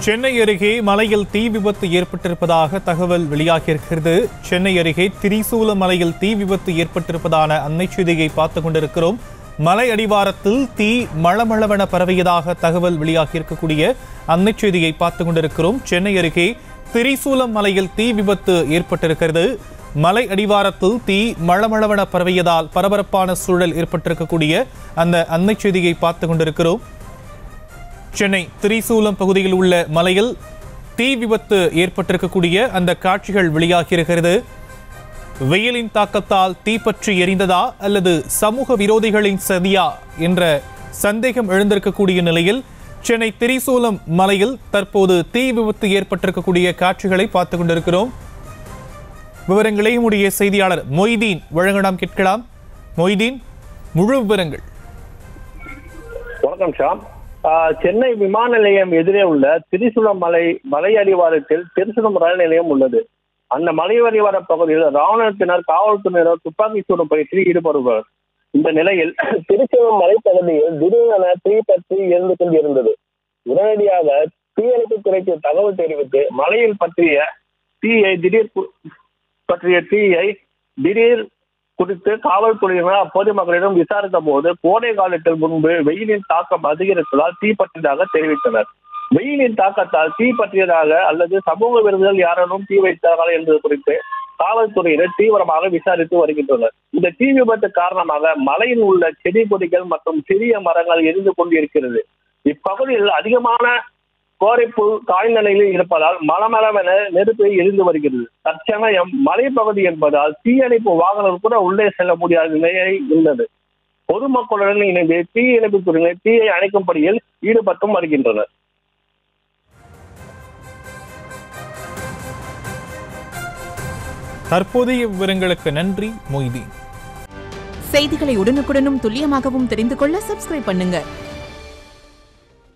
சென்னை அருகே மலையில் தீ விபத்து ஏற்பட்டிருப்பதாக தகவல் வெளியாகியிருக்கிறது சென்னை அருகே திரிசூல மலையில் தீ விபத்து ஏற்பட்டிருப்பதான அன்னை செய்தியை பார்த்துக் கொண்டிருக்கிறோம் மலை அடிவாரத்தில் தீ மளமளவென பரவியதாக தகவல் வெளியாகியிருக்கக்கூடிய அன்னை செய்தியை பார்த்துக் கொண்டிருக்கிறோம் சென்னை அருகே திரிசூலம் மலையில் தீ விபத்து ஏற்பட்டிருக்கிறது மலை அடிவாரத்தில் தீ மளமளவென பரவியதால் பரபரப்பான சூழல் ஏற்பட்டிருக்கக்கூடிய அந்த அன்னை செய்தியை பார்த்துக் கொண்டிருக்கிறோம் சென்னை திரிசூலம் பகுதியில் உள்ள மலையில் தீ விபத்து ஏற்பட்டிருக்கக்கூடிய அந்த காட்சிகள் வெளியாகியிருக்கிறது வெயிலின் தாக்கத்தால் தீப்பற்றி எரிந்ததா அல்லது சமூக விரோதிகளின் சதியா என்ற சந்தேகம் எழுந்திருக்கக்கூடிய நிலையில் சென்னை திரிசூலம் மலையில் தற்போது தீ விபத்து ஏற்பட்டிருக்கக்கூடிய காட்சிகளை பார்த்துக் கொண்டிருக்கிறோம் விவரங்களை நம்முடைய செய்தியாளர் மொய்தீன் வழங்க நாம் கேட்கலாம் மொய்தீன் முழு விவரங்கள் வணக்கம் ஷாம் ஆஹ் சென்னை விமான நிலையம் எதிரே உள்ள திரிசூலம் மலை மலை அடிவாரத்தில் திரிசூலம் ரயில் நிலையம் உள்ளது அந்த மலை அடிவார பகுதியில் ராணுவத்தினர் காவல்துறையினர் துப்பாக்கி சூடும் பயிற்சியில் ஈடுபடுவர் இந்த நிலையில் திருச்சூலம் மலைப்பகுதியில் திடீரென தீ பற்றி எரிந்து கொண்டிருந்தது உடனடியாக தீயணைப்பு துறைக்கு தகவல் தெரிவித்து மலையில் பற்றிய தீயை திடீர் கு- பற்றிய தீயை திடீர் குறித்து காவல்துறையினர் அப்போது மக்களிடம் விசாரித்த போது கோடை காலத்தில் முன்பு வெயிலின் தாக்கம் அதிகரித்ததால் தீ பற்றியதாக தெரிவித்தனர் வெயிலின் தாக்கத்தால் தீ பற்றியதாக அல்லது சமூக விருதுகள் யாரேனும் தீ வைத்தார்களா என்பது குறித்து காவல்துறையினர் தீவிரமாக விசாரித்து வருகின்றனர் இந்த தீ விபத்து காரணமாக மலையில் உள்ள செடி கொடிகள் மற்றும் சிறிய மரங்கள் எரிந்து கொண்டிருக்கிறது இப்பகுதியில் அதிகமான கோரைப்புல் காய்ந்த நிலையில் இருப்பதால் மலமளவென நெருப்பு எரிந்து வருகிறது தற்சமயம் மலைப்பகுதி என்பதால் தீயணைப்பு வாகனம் கூட உள்ளே செல்ல முடியாத நிலை உள்ளது பொதுமக்களுடன் இணைந்து தீயணைப்பு துறையினர் தீயை அணைக்கும் பணியில் ஈடுபட்டும் வருகின்றனர் தற்போதைய விவரங்களுக்கு நன்றி மொய்தீன் செய்திகளை உடனுக்குடனும் துல்லியமாகவும் தெரிந்து கொள்ள சப்ஸ்கிரைப் பண்ணுங்க